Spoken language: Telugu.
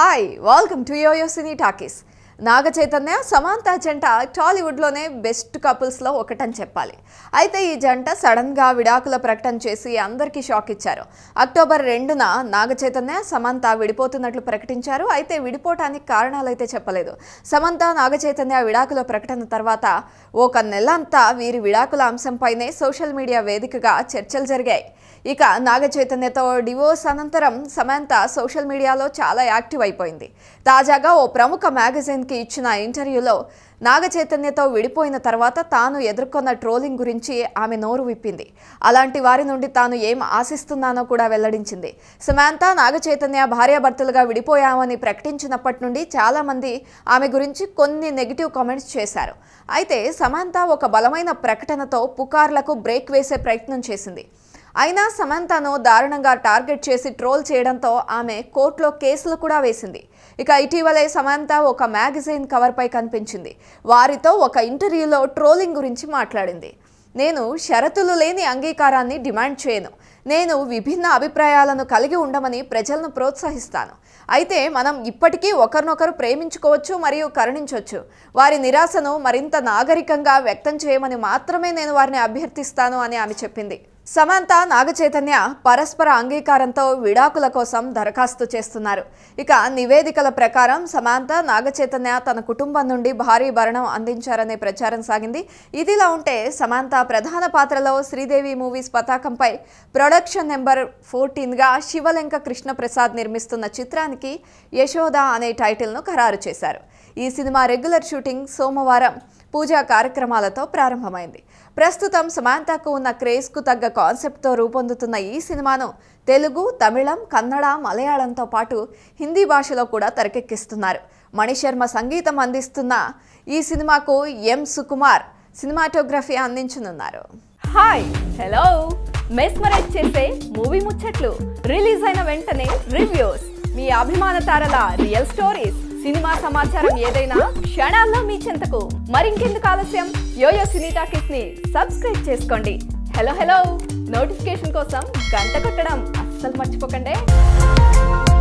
hi welcome to Yoyo Cine Talkies Naga Chaitanya Samantha జంట టాలీవుడ్లోనే బెస్ట్ కపుల్స్లో ఒకటని చెప్పాలి అయితే ఈ జంట సడన్గా విడాకుల ప్రకటన చేసి అందరికీ షాక్ ఇచ్చారు అక్టోబర్ రెండున నాగ చైతన్య సమంత విడిపోతున్నట్లు ప్రకటించారు అయితే విడిపోవటానికి కారణాలైతే చెప్పలేదు సమంత నాగ చైతన్య విడాకుల ప్రకటన తర్వాత ఒక నెలంతా వీరి విడాకుల అంశంపైనే సోషల్ మీడియా వేదికగా చర్చలు జరిగాయి ఇక నాగ చైతన్యతో డివోర్స్ అనంతరం సమంత సోషల్ మీడియాలో చాలా యాక్టివ్ అయిపోయింది తాజాగా ఓ ప్రముఖ మ్యాగజైన్కి ఇచ్చిన ఇంటర్వ్యూలో నాగ చైతన్యతో విడిపోయిన తర్వాత తాను ఎదుర్కొన్న ట్రోలింగ్ గురించి ఆమె నోరు విప్పింది అలాంటి వారి నుండి తాను ఏం ఆశిస్తున్నానో కూడా వెల్లడించింది సమాంత నాగ చైతన్య భార్యాభర్తలుగా విడిపోయామని ప్రకటించినప్పటి నుండి చాలామంది ఆమె గురించి కొన్ని నెగిటివ్ కామెంట్స్ చేశారు అయితే సమాంత ఒక బలమైన ప్రకటనతో పుకార్లకు బ్రేక్ వేసే ప్రయత్నం చేసింది అయినా సమంతను దారుణంగా టార్గెట్ చేసి ట్రోల్ చేయడంతో ఆమె కోర్టులో కేసులు కూడా వేసింది ఇక ఇటీవలే సమంత ఒక మ్యాగజైన్ కవర్పై కనిపించింది వారితో ఒక ఇంటర్వ్యూలో ట్రోలింగ్ గురించి మాట్లాడింది నేను షరతులు లేని అంగీకారాన్ని డిమాండ్ చేయను నేను విభిన్న అభిప్రాయాలను కలిగి ఉండమని ప్రజలను ప్రోత్సహిస్తాను అయితే మనం ఇప్పటికీ ఒకరినొకరు ప్రేమించుకోవచ్చు మరియు కరుణించవచ్చు వారి నిరాశను మరింత నాగరికంగా వ్యక్తం చేయమని మాత్రమే నేను వారిని అభ్యర్థిస్తాను అని ఆమె చెప్పింది సమంత నాగచైతన్య పరస్పర అంగీకారంతో విడాకుల కోసం దరఖాస్తు చేస్తున్నారు ఇక నివేదికల ప్రకారం సమంత నాగచైతన్య తన కుటుంబం నుండి భారీ భరణం అందించారనే ప్రచారం సాగింది ఇదిలా ఉంటే సమంత ప్రధాన పాత్రలో శ్రీదేవి మూవీస్ పతాకంపై ప్రొడక్షన్ నెంబర్ ఫోర్టీన్గా శివలంక కృష్ణప్రసాద్ నిర్మిస్తున్న చిత్రానికి యశోద అనే టైటిల్ను ఖరారు చేశారు ఈ సినిమా రెగ్యులర్ షూటింగ్ సోమవారం పూజా కార్యక్రమాలతో ప్రారంభమైంది ప్రస్తుతం సమాంతకు ఉన్న క్రేజ్కు తగ్గ కాన్సెప్ట్తో రూపొందుతున్న ఈ సినిమాను తెలుగు తమిళం కన్నడ మలయాళంతో పాటు హిందీ భాషలో కూడా తెరకెక్కిస్తున్నారు మణిశర్మ సంగీతం అందిస్తున్న ఈ సినిమాకు ఎం సుకుమార్ సినిమాటోగ్రఫీ అందించనున్నారు హాయ్ హలో మెస్మరైజ్ చేసే మూవీ ముచ్చట్లు రిలీజ్ అయిన వెంటనే రివ్యూస్ మీ అభిమాన తారల రియల్ స్టోరీస్ సినిమా సమాచారం ఏదైనా క్షణాల్లో మీ చెంతకు మరింకెందుకు ఆలస్యం యోయో సినీ టాకీస్ ని సబ్స్క్రైబ్ చేసుకోండి హలో హలో నోటిఫికేషన్ కోసం గంట కొట్టడం అస్సలు మర్చిపోకండి